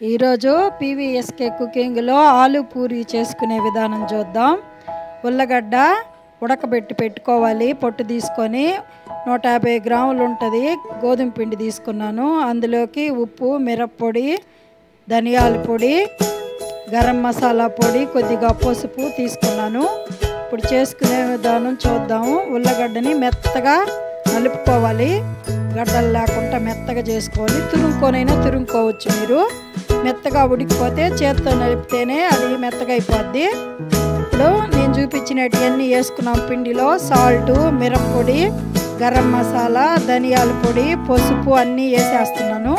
ఈరోజు పీవీఎస్కే కుకింగ్లో ఆలు పూరి చేసుకునే విధానం చూద్దాం ఉల్లగడ్డ ఉడకబెట్టి పెట్టుకోవాలి పొట్టు తీసుకొని నూట యాభై గ్రాములు ఉంటుంది గోధుమ పిండి తీసుకున్నాను అందులోకి ఉప్పు మిరప్పొడి ధనియాల పొడి గరం మసాలా పొడి కొద్దిగా పసుపు తీసుకున్నాను ఇప్పుడు చేసుకునే విధానం చూద్దాము ఉల్లగడ్డని మెత్తగా నలుపుకోవాలి గడ్డలు లేకుండా మెత్తగా చేసుకోవాలి తురుముకొనైనా తురుముకోవచ్చు మీరు మెత్తగా ఉడికిపోతే చేత్తో నలిపితేనే అది మెత్తగా అయిపోద్ది ఇప్పుడు నేను చూపించినటువన్నీ వేసుకున్నాం పిండిలో సాల్ట్ మిరప్పొడి గరం మసాలా ధనియాల పొడి పసుపు అన్నీ వేసేస్తున్నాను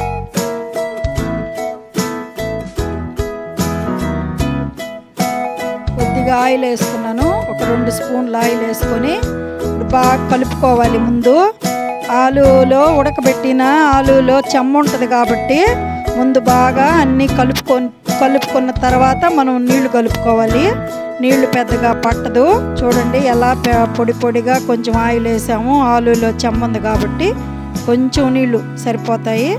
కొద్దిగా ఆయిల్ వేసుకున్నాను ఒక రెండు స్పూన్లు ఆయిల్ వేసుకొని ఇప్పుడు బాగా కలుపుకోవాలి ముందు ఆలులో ఉడకబెట్టిన ఆలులో చెమ్మ ఉంటుంది కాబట్టి ముందు బాగా అన్నీ కలుపుకొని కలుపుకున్న తర్వాత మనం నీళ్లు కలుపుకోవాలి నీళ్లు పెద్దగా పట్టదు చూడండి ఎలా పె- పొడి పొడిగా కొంచెం ఆయిల్ వేసాము ఆలులో చెమ్మ ఉంది కాబట్టి కొంచెం నీళ్లు సరిపోతాయి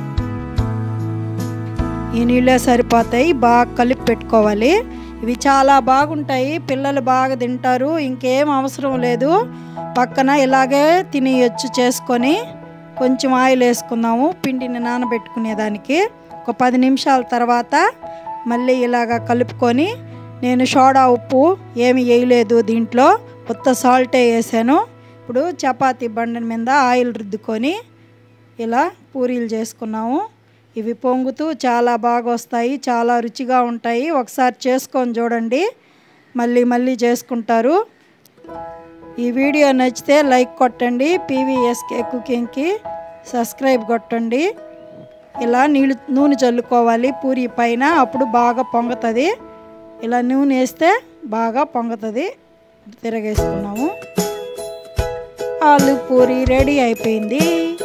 ఈ నీళ్ళే సరిపోతాయి బాగా కలిపి పెట్టుకోవాలి ఇవి చాలా బాగుంటాయి పిల్లలు బాగా తింటారు ఇంకేం అవసరం లేదు పక్కన ఇలాగే తినేయొచ్చు చేసుకొని కొంచెం ఆయిల్ వేసుకుందాము పిండిని నానబెట్టుకునేదానికి ఒక పది నిమిషాల తర్వాత మళ్ళీ ఇలాగ కలుపుకొని నేను సోడా ఉప్పు ఏమి వేయలేదు దీంట్లో కొత్త సాల్టే వేసాను ఇప్పుడు చపాతీ బండ మీద ఆయిల్ రుద్దుకొని ఇలా పూరీలు చేసుకున్నాము ఇవి పొంగుతూ చాలా బాగా వస్తాయి చాలా రుచిగా ఉంటాయి ఒకసారి చేసుకొని చూడండి మళ్ళీ మళ్ళీ చేసుకుంటారు ఈ వీడియో నచ్చితే లైక్ కొట్టండి పీవీఎస్కే కుకింగ్కి సబ్స్క్రైబ్ కొట్టండి ఇలా నీళ్ళు నూనె చల్లుకోవాలి పూరి పైన అప్పుడు బాగా పొంగుతుంది ఇలా నూనె వేస్తే బాగా పొంగుతుంది తిరగేసుకున్నాము ఆలు పూరి రెడీ అయిపోయింది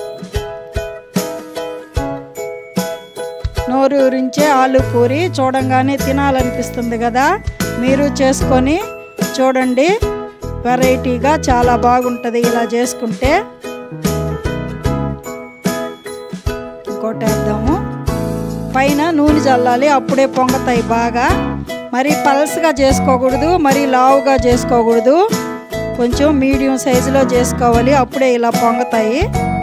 నోరు ఊరించే ఆలు పూరి చూడంగానే తినాలనిపిస్తుంది కదా మీరు చేసుకొని చూడండి వెరైటీగా చాలా బాగుంటుంది ఇలా చేసుకుంటే ఇంకోటి వేద్దాము పైన నూనె చల్లాలి అప్పుడే పొంగతాయి బాగా మరి పల్స్గా చేసుకోకూడదు మరి లావుగా చేసుకోకూడదు కొంచెం మీడియం సైజులో చేసుకోవాలి అప్పుడే ఇలా పొంగతాయి